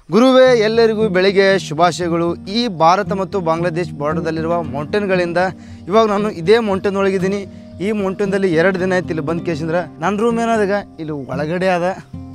ಗುರುವೇ ಎಲ್ಲರಿಗೂ ಬೆಳಿಗ್ಗೆ ಶುಭಾಶಯಗಳು ಈ ಭಾರತ ಮತ್ತು ಬಾಂಗ್ಲಾದೇಶ್ ಬಾರ್ಡರ್ದಲ್ಲಿರುವ ಮೌಂಟೇನ್ಗಳಿಂದ ಇವಾಗ ನಾನು ಇದೇ ಮೌಂಟೇನ್ ಒಳಗಿದ್ದೀನಿ ಈ ಮೌಂಟೇನ್ದಲ್ಲಿ ಎರಡು ದಿನ ಆಯ್ತು ಇಲ್ಲಿ ಬಂದ್ ಕೇಸಿಂದ್ರೆ ನನ್ನ ರೂಮ್ ಏನಾದಾಗ ಇಲ್ಲಿ ಒಳಗಡೆ ಅದ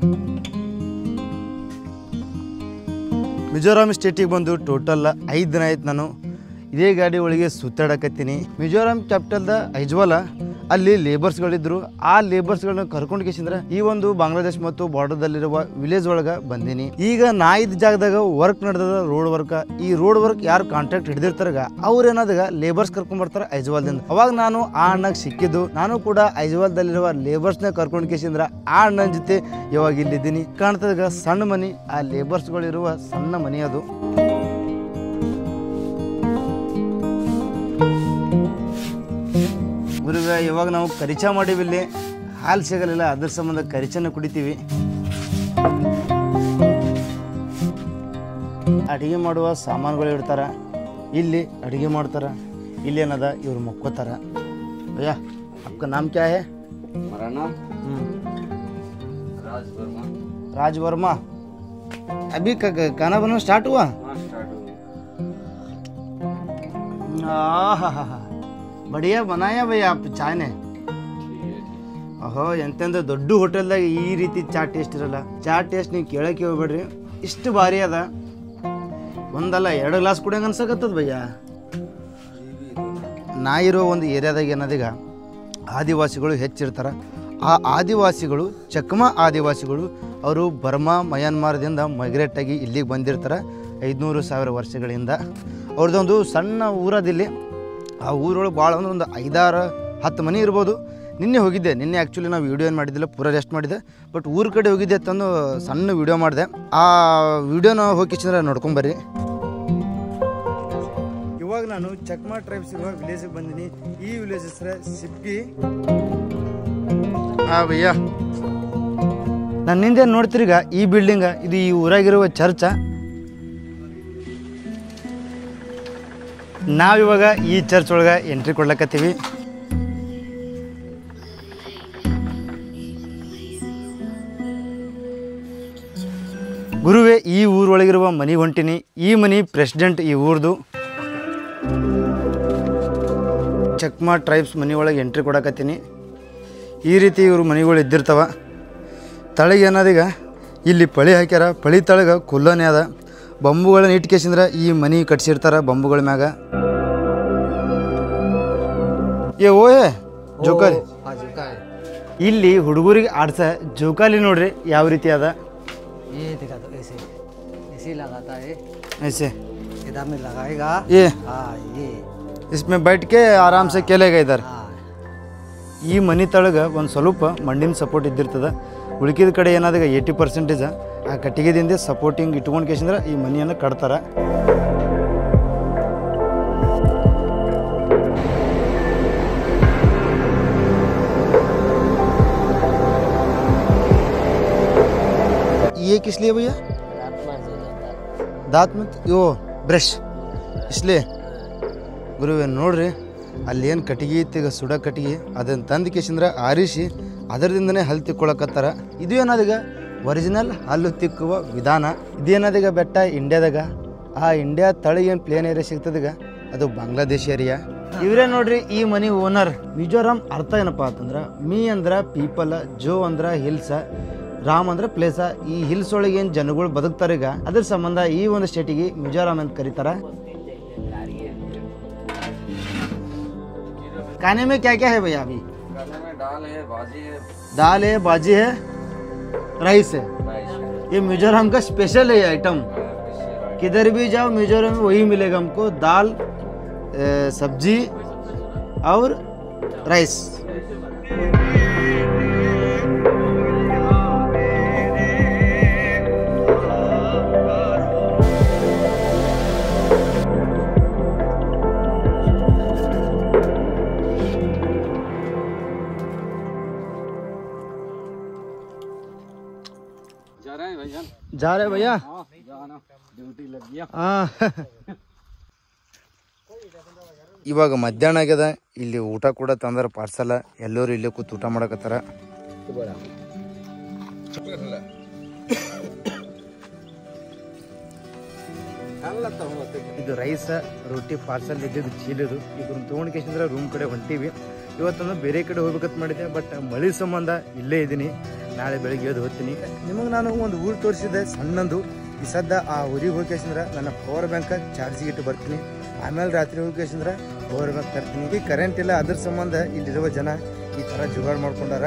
ಮಿಜೋರಾಂ ಸ್ಟೇಟಿಗೆ ಬಂದು ಟೋಟಲ್ ಐದು ದಿನ ಆಯ್ತು ನಾನು ಇದೇ ಗಾಡಿ ಒಳಗೆ ಸುತ್ತಾಡಕತ್ತೀನಿ ಮಿಜೋರಾಂ ಕ್ಯಾಪಿಟಲ್ದ ಐಜ್ವಾಲ ಅಲ್ಲಿ ಲೇಬರ್ಸ್ಗಳಿದ್ರು ಆ ಲೇಬರ್ಸ್ಗಳನ್ನ ಕರ್ಕೊಂಡು ಕೇಸಿಂದ್ರೆ ಈ ಒಂದು ಬಾಂಗ್ಲಾದೇಶ್ ಮತ್ತು ಬಾರ್ಡರ್ದಲ್ಲಿರುವ ವಿಲೇಜ್ ಒಳಗೆ ಬಂದೀನಿ ಈಗ ನಾ ಇದ್ದ ಜಾಗದಾಗ ವರ್ಕ್ ನಡೆದ ರೋಡ್ ವರ್ಕ್ ಈ ರೋಡ್ ವರ್ಕ್ ಯಾರು ಕಾಂಟ್ರಾಕ್ಟ್ ಹಿಡಿದಿರ್ತಾರಗ ಅವ್ರು ಏನಾದಾಗ ಲೇಬರ್ಸ್ ಕರ್ಕೊಂಡ್ ಬರ್ತಾರೆ ಐಜ್ವಾಲ್ದಿಂದ ಅವಾಗ ನಾನು ಆ ಅಣ್ಣಗೆ ಸಿಕ್ಕಿದ್ದು ನಾನು ಕೂಡ ಐಜ್ವಾಲ್ದಲ್ಲಿರುವ ಲೇಬರ್ಸ್ನ ಕರ್ಕೊಂಡು ಕೇಸಿಂದ್ರ ಆ ಅಣ್ಣನ ಜೊತೆ ಇವಾಗ ಇಲ್ಲಿದ್ದೀನಿ ಕಾಣ್ತದಾಗ ಸಣ್ಣ ಮನಿ ಆ ಲೇಬರ್ಸ್ಗಳಿರುವ ಸಣ್ಣ ಮನಿ ಅದು ಗುರುವೆ ಇವಾಗ ನಾವು ಕರಿಚಾ ಮಾಡೀವಿ ಇಲ್ಲಿ ಹಾಲು ಸಿಗಲಿಲ್ಲ ಅದ್ರ ಸಂಬಂಧ ಕರಿಚನ ಕುಡಿತೀವಿ ಅಡಿಗೆ ಮಾಡುವ ಸಾಮಾನುಗಳು ಇಡ್ತಾರ ಇಲ್ಲಿ ಅಡಿಗೆ ಮಾಡ್ತಾರ ಇಲ್ಲಿ ಏನದ ಇವ್ರು ಮಕ್ಕೋತಾರ ಭಯ್ಯ ಅಪ್ಕ ನಾಮ್ ಕ್ಯಾ ಹೇ हमारा नाम हम्म, राज वर्मा राज वर्मा अभी क- क- खाना बनाना स्टार्ट हुआ हाँ स्टार्ट हो गया आहा बढ़िया बनाया भैया आप चाय ने ಅಹೋ ಎಂತೆಂದ ದೊಡ್ಡ ಹೋಟೆಲ್ದಾಗ ಈ ರೀತಿ ಚಾ ಟೇಸ್ಟ್ ಇರಲ್ಲ ಚಾ ಟೇಸ್ಟ್ ನೀವು ಕೇಳಕ್ಕೆ ಹೋಗ್ಬೇಡ್ರಿ ಇಷ್ಟು ಭಾರಿ ಅದ ಒಂದಲ್ಲ ಎರಡು ಗ್ಲಾಸ್ ಕುಡಿಯಂಗೆ ಅನ್ಸಕತ್ತದ ಭಯ್ಯ ನಾ ಇರೋ ಒಂದು ಏರಿಯಾದಾಗ ಏನದೀಗ ಆದಿವಾಸಿಗಳು ಹೆಚ್ಚಿರ್ತಾರ ಆ ಆದಿವಾಸಿಗಳು ಚಕ್ಮಾ ಆದಿವಾಸಿಗಳು ಅವರು ಬರ್ಮಾ ಮಯನ್ಮಾರದಿಂದ ಮೈಗ್ರೇಟ್ ಆಗಿ ಇಲ್ಲಿಗೆ ಬಂದಿರ್ತಾರೆ ಐದುನೂರು ಸಾವಿರ ವರ್ಷಗಳಿಂದ ಅವ್ರದ್ದೊಂದು ಸಣ್ಣ ಊರದಿಲ್ಲಿ ಆ ಊರೊಳಗೆ ಭಾಳ ಅಂದ್ರೆ ಒಂದು ಐದಾರು ಹತ್ತು ಮನೆ ಇರ್ಬೋದು ನಿನ್ನೆ ಹೋಗಿದ್ದೆ ನಿನ್ನೆ ಆ್ಯಕ್ಚುಲಿ ನಾವು ವೀಡಿಯೋ ಏನು ಮಾಡಿದ್ದಿಲ್ಲ ಪೂರ ರೆಸ್ಟ್ ಮಾಡಿದ್ದೆ ಬಟ್ ಊರ ಕಡೆ ಹೋಗಿದ್ದೆ ತಂದು ಸಣ್ಣ ವೀಡಿಯೋ ಮಾಡಿದೆ ಆ ವೀಡಿಯೋನ ಹೋಗಿ ಚಂದ್ರ ನೋಡ್ಕೊಂಬರ್ರಿ ಇವಾಗ ನಾನು ಚಕ್ಮಾ ಟ್ರೈಬ್ಸ್ ಇರುವ ವಿಲೇಜಿಗೆ ಬಂದಿನಿ ಈ ವಿಲೇಜ್ ಹೆಸರು ಸಿಪ್ಪಿ ಹಾ ಭಯ್ಯ ನನ್ನಿಂದ ನೋಡ್ತೀರಿಗ ಈ ಬಿಲ್ಡಿಂಗ ಇದು ಈ ಊರಾಗಿರುವ ಚರ್ಚ ನಾವಿವಾಗ ಈ ಚರ್ಚ್ ಒಳಗೆ ಎಂಟ್ರಿ ಕೊಡ್ಲಕತ್ತೀವಿ ಗುರುವೇ ಈ ಊರೊಳಗಿರುವ ಮನಿ ಹೊಂಟಿನಿ ಈ ಮನಿ ಪ್ರೆಸಿಡೆಂಟ್ ಈ ಊರ್ದು ಚಕ್ಮಾ ಟ್ರೈಬ್ಸ್ ಮನೆ ಒಳಗೆ ಎಂಟ್ರಿ ಕೊಡಕತ್ತೀನಿ ಈ ರೀತಿ ಇವರು ಮನೆಗಳು ಇದ್ದಿರ್ತಾವ ತಳಗೆ ಏನದೀಗ ಇಲ್ಲಿ ಪಳಿ ಹಾಕ್ಯಾರ ಪಳಿ ತಳಗ ಕುಲ್ಲನೆ ಅದ ಬಂಬುಗಳನ್ನ ಇಟ್ಕೇಸಿಂದ್ರ ಈ ಮನೆ ಕಟ್ಸಿರ್ತಾರ ಬಂಬುಗಳ ಮ್ಯಾಗ ಏ ಓಯ್ ಜೋಕಾಲಿ हाँ झुका है ಇಲ್ಲಿ ಹುಡುಗರಿಗೆ ಆಡ್ಸ ಜೋಕಾಲಿ ನೋಡ್ರಿ ಯಾವ ರೀತಿ ಅದ ये देखा तो ऐसे ऐसे ही लगाता है ऐसे इधर में लगाएगा ये हाँ ये इसमें बैठ के आराम से खेलेगा इधर हाँ ಈ ಮನೆ ತಳಗೆ ಒಂದು ಸ್ವಲ್ಪ ಮಣ್ಣಿನ ಸಪೋರ್ಟ್ ಇದ್ದಿರ್ತದ ಉಳ್ಕಿದ ಕಡೆ ಏನಾದಾಗ ಏಯ್ಟಿ ಪರ್ಸೆಂಟೇಜ್ ಆ ಕಟ್ಟಿಗೆದಿಂದ ಸಪೋರ್ಟಿಂಗ್ ಇಟ್ಕೊಂಡು ಕೇಸಿಂದ್ರೆ ಈ ಮನೆಯನ್ನು ಕಟ್ತಾರೆ ये किस लिए भैया दांत में यो ಬ್ರಷ್ ಇಸ್ಲೇ ಗುರುವೆ ನೋಡ್ರಿ ಅಲ್ಲೇನು ಕಟ್ಟಿಗೆ ಐತಿ ಈಗ ಸುಡ ಕಟ್ಟಿಗೆ ಅದನ್ನು ತಂದು ಕೇಸಿಂದ್ರೆ ಆರಿಸಿ ಅದರದಿಂದನೇ ಹಲ್ಲು ತಿಕ್ಕೊಳಕತ್ತಾರ ಇದು ಏನದೀಗ ಒರಿಜಿನಲ್ ಹಲ್ಲು ತಿಕ್ಕುವ ವಿಧಾನ ಇದೇನದೀಗ ಬೆಟ್ಟ ಇಂಡಿಯಾದಾಗ ಆ ಇಂಡಿಯಾ ತಳಿ ಏನು ಪ್ಲೇನ್ ಏರಿಯಾ ಸಿಗ್ತದೀಗ ಅದು ಬಾಂಗ್ಲಾದೇಶ್ ಏರಿಯಾ ಇವರೇ ನೋಡ್ರಿ ಈ ಮನಿ ಓನರ್ ಮಿಜೋರಾಂ ಅರ್ಥ ಏನಪ್ಪಾ ಅಂತಂದ್ರೆ ಮೀ ಅಂದ್ರ ಪೀಪಲ್ ಜೋ ಅಂದ್ರ ಹಿಲ್ಸ ರಾಮ್ ಅಂದ್ರೆ ಪ್ಲೇಸ ಈ ಹಿಲ್ಸ್ ಒಳಗೆ ಏನು ಜನಗಳು ಬದುಕ್ತಾರೆ ಈಗ ಅದ್ರ ಸಂಬಂಧ ಈ ಒಂದು ಸ್ಟೇಟಿಗೆ ಮಿಜೋರಾಂ ಅಂತ ಕರೀತಾರ खाने में क्या क्या है भैया अभी खाने में दाल है भाजी है दाल है भाजी है राइस है राइस है ये मिजोरम का स्पेशल है आइटम फिश किधर भी जाओ मिजोरम में वही मिलेगा हमको दाल ए, सब्जी और राइस जा रहे हैं भैया जा रहे भैया हाँ जाना ड्यूटी लग गया ಇವಾಗ ಮಧ್ಯಾಹ್ನ ಆಗ್ಯದ ಇಲ್ಲಿ ಊಟ ಕೂಡ ತಂದ್ರ ಪಾರ್ಸಲ ಎಲ್ಲರೂ ಇಲ್ಲೇ ಕೂತು ಊಟ ಮಾಡಕತ್ತಾರ ಇದು ರೈಸ ರೊಟ್ಟಿ ಪಾರ್ಸಲ್ ಇದ್ದಿದ್ದು ಚೀಲದು ಈಗ ತೊಗೊಂಡು ಕೇಸಿಂದ್ರೆ ರೂಮ್ ಕಡೆ ಹೊಂಟೀವಿ ಇವತ್ತೊಂದು ಬೇರೆ ಕಡೆ ಹೋಗ್ಬೇಕಂತ ಮಾಡಿದ್ದೆ ಬಟ್ ಮಳೆ ಸಂಬಂಧ ಇಲ್ಲೇ ಇದ್ದೀನಿ ನಾಳೆ ಬೆಳಿಗ್ಗೆ ಎದ್ದು ಹೋಗ್ತೀನಿ ನಿಮಗೆ ನಾನು ಒಂದು ಊರು ತೋರಿಸಿದ್ದೆ ಸಣ್ಣಂದು ಈ ಸದ್ದ ಆ ಊರಿಗೆ ಹೋಗಿ ಕೇಸಿಂದ್ರೆ ನನ್ನ ಪವರ್ ಬ್ಯಾಂಕ್ ಚಾರ್ಜಿಗೆ ಇಟ್ಟು ಬರ್ತೀನಿ ಆಮೇಲೆ ರಾತ್ರಿ ಹೋಗಿ ಕೇಸಿಂದ್ರೆ ಪವರ್ ಬ್ಯಾಂಕ್ ತರ್ತೀನಿ ಈ ಕರೆಂಟ್ ಇಲ್ಲ ಅದ್ರ ಸಂಬಂಧ ಇಲ್ಲಿರುವ ಜನ ಈ ಥರ ಜುಗಾಡ್ ಮಾಡ್ಕೊಂಡಾರ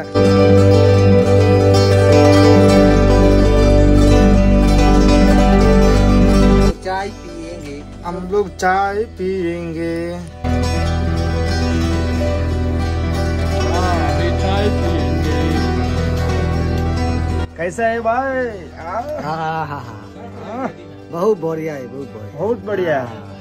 चाय पियेंगे हम लोग चाय पियेंगे कैसा है भाई आ, हाँ हाँ हाँ बहुत बढ़िया है बहुत बढ़िया बहुत बढ़िया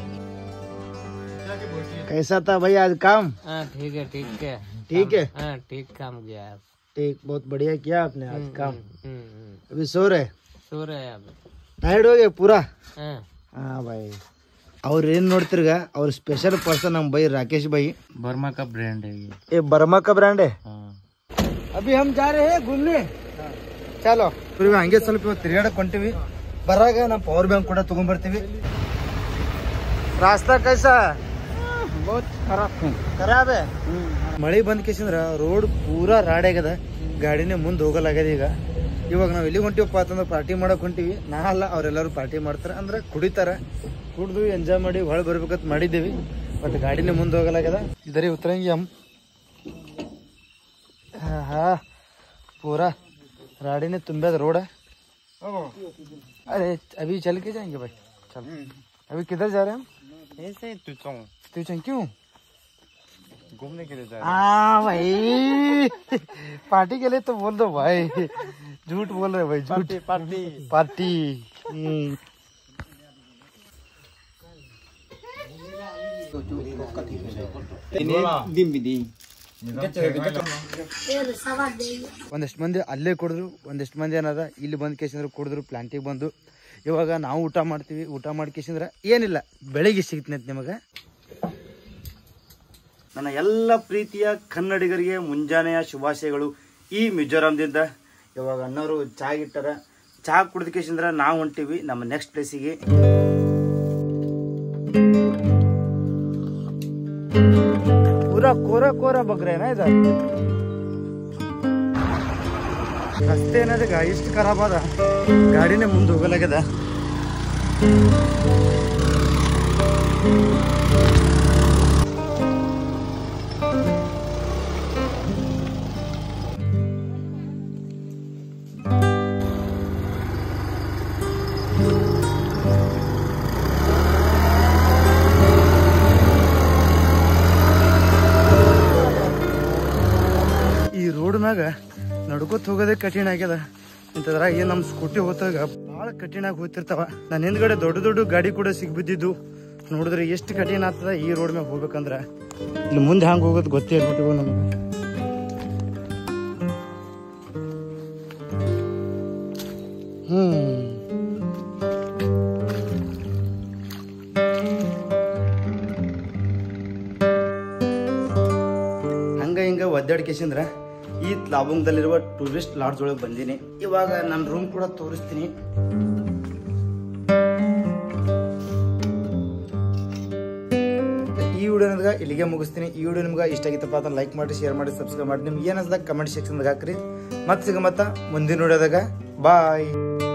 कैसा था भाई आज काम हाँ ठीक है ठीक है ठीक है हाँ ठीक काम किया आप ठीक बहुत बढ़िया किया आपने आज काम हम्म, हम्म, अभी सो रहे सो रहे हैं अब टायर्ड हो गए पूरा हाँ हाँ भाई ಅವ್ರು ಏನ್ ನೋಡ್ತಿರ್ಗ ಅವ್ರ ಸ್ಪೆಷಲ್ ಪರ್ಸನ್ ನಮ್ ಬೈ ರಾಕೇಶ್ ಬೈ बर्मा का ब्रांड है ये ये बर्मा का ब्रांड है हाँ ಅಭಿ ಹಮ್ ಜಾ ರೇ ಹೇ घूमने ಚಲೋ ಇವ್ರಿಗೆ ಹಂಗೆ ಸ್ವಲ್ಪ ಇವತ್ತು ತಿರ್ಗಾಡಕ್ ಹೊಂಟಿವಿ ಬರಾಗ ನಾವು ಪವರ್ ಬ್ಯಾಂಕ್ ಕೂಡ ತಗೊಂಡ್ಬರ್ತೀವಿ ರಾಸ್ತಾ ಕೈಸಾ बहुत खराब है ಖರಾಬ್ ಮಳೆ ಬಂದ್ ಕೇಸಂದ್ರ ರೋಡ್ ಪೂರಾ ರಾಡ್ ಆಗ್ಯದ ಗಾಡಿನೇ ಮುಂದೆ ಹೋಗಲಾಗ್ಯದ ಈಗ ಇವಾಗ ನಾವ್ ಎಲ್ಲಿ ಹೊಂಟಿವಪ್ಪ ಅಂತಂದ್ರೆ ಪಾರ್ಟಿ ಮಾಡಕ್ ಹೊಂಟಿವಿ ನಾ ಅಲ್ಲ ಅವ್ರೆಲ್ಲರೂ ಪಾರ್ಟಿ ಮಾಡ್ತಾರ ಅಂದ್ರೆ ಕುಡಿತಾರ ಕುಡ್ದು ಎಂಜಾಯ್ ಮಾಡಿ ಹೊಳೆ ಬರ್ಬೇಕಂತ ಮಾಡಿದ್ದೀವಿ ಬಟ್ ಗಾಡಿನೇ ಮುಂದೆ ಹೋಗಲಾಗ್ಯದ ಇದರಿ ಉತ್ತರಂಗಿ ಹಮ್ हाँ हाँ पूरा राड़ी ने तुम्बे रोड है अरे अभी चल के जाएंगे भाई चल अभी किधर जा रहे हैं हम ऐसे ही तू ट्यूशन क्यों घूमने के लिए जा हाँ भाई पार्टी के लिए तो बोल दो भाई झूठ बोल रहे भाई झूठ पार्टी पार्टी हम्म। ಒಂದಷ್ಟು ಮಂದಿ ಅಲ್ಲೇ ಕುಡಿದ್ರು ಒಂದಷ್ಟು ಮಂದಿ ಏನದ ಇಲ್ಲಿ ಬಂದ್ ಕೇಸಿಂದ್ರೆ ಕುಡಿದ್ರು ಪ್ಲಾಂಟಿಗೆ ಬಂದು ಇವಾಗ ನಾವು ಊಟ ಮಾಡ್ತೀವಿ ಊಟ ಮಾಡಿ ಕೇಸಿಂದ್ರೆ ಏನಿಲ್ಲ ಬೆಳಿಗ್ಗೆ ಸಿಗ್ತೈತೆ ನಿಮಗೆ ನನ್ನ ಎಲ್ಲ ಪ್ರೀತಿಯ ಕನ್ನಡಿಗರಿಗೆ ಮುಂಜಾನೆಯ ಶುಭಾಶಯಗಳು ಈ ಮಿಜೋರಾಮ್ದಿಂದ ಇವಾಗ ಅಣ್ಣವರು ಚಾ ಇಟ್ಟಾರ ಚಾ ಕುಡಿದ ಕೇಸಿಂದ್ರೆ ನಾವು ಹೊಂಟಿವಿ ನಮ್ಮ ನೆಕ್ಸ್ಟ್ ಪ್ಲೇಸಿಗೆ ಪೂರಾ ಕೋರ ಕೋರ ಬಗ್ರೇನಾ ಇದು ರಸ್ತೆ ಏನದೀಗ ಇಷ್ಟು ಖರಾಬ್ ಅದ ಗಾಡಿನೇ ಮುಂದೆ ಹೋಗಲಾಗ್ಯದ ಈ ರೋಡ್ ಮ್ಯಾಗ ನಡ್ಕೋತ ಹೋಗೋದೇ ಕಠಿಣ ಆಗ್ಯದ ಇಂಥದ್ರಾಗ ಏನ್ ನಮ್ ಸ್ಕೂಟಿ ಹೋತಾಗ ಭಾಳ ಕಠಿಣ ಆಗಿ ಹೋಗ್ತಿರ್ತಾವ ನನ್ನ ಹಿಂದ್ಗಡೆ ದೊಡ್ಡ ದೊಡ್ಡ ಗಾಡಿ ಕೂಡ ಸಿಗ್ಬಿದ್ದಿದ್ದು ನೋಡಿದ್ರೆ ಎಷ್ಟು ಕಠಿಣ ಆಗ್ತದ ಈ ರೋಡ್ ಮ್ಯಾಗ ಹೋಗ್ಬೇಕಂದ್ರ ಇಲ್ಲಿ ಮುಂದೆ ಹ್ಯಾಂಗ ಹೋಗೋದು ಗೊತ್ತೇ ಇರ್ಬಿಟ್ಟಿವ ನಮ್ಗೆ ಹ್ಮ್ ಹಂಗ ಹಿಂಗ ಒದ್ದಾಡ್ಕೇಸಿಂದ್ರ ಈ ಲಾಬುಂಗದಲ್ಲಿರುವ ಟೂರಿಸ್ಟ್ ಲಾಡ್ಜ್ ಒಳಗೆ ಬಂದೀನಿ ಇವಾಗ ನನ್ನ ರೂಮ್ ಕೂಡ ತೋರಿಸ್ತೀನಿ ಈ ವಿಡಿಯೋ ನನಗೆ ಇಲ್ಲಿಗೆ ಮುಗಿಸ್ತೀನಿ ಈ ವಿಡಿಯೋ ನಿಮ್ಗೆ ಇಷ್ಟ ಆಗಿತ್ತಪ್ಪ ಅಂತ ಲೈಕ್ ಮಾಡಿ ಶೇರ್ ಮಾಡಿ ಸಬ್ಸ್ಕ್ರೈಬ್ ಮಾಡಿ ನಿಮ್ಗೆ ಏನಿಸ್ದಾಗ ಕಮೆಂಟ್ ಸೆಕ್ಷನ್ದಾಗ ಹಾಕ್ರಿ ಮತ್ತೆ ಸಿಗ ಮತ್ತ ಮುಂದಿನ ವಿಡಿಯೋದಾಗ ಬಾಯ್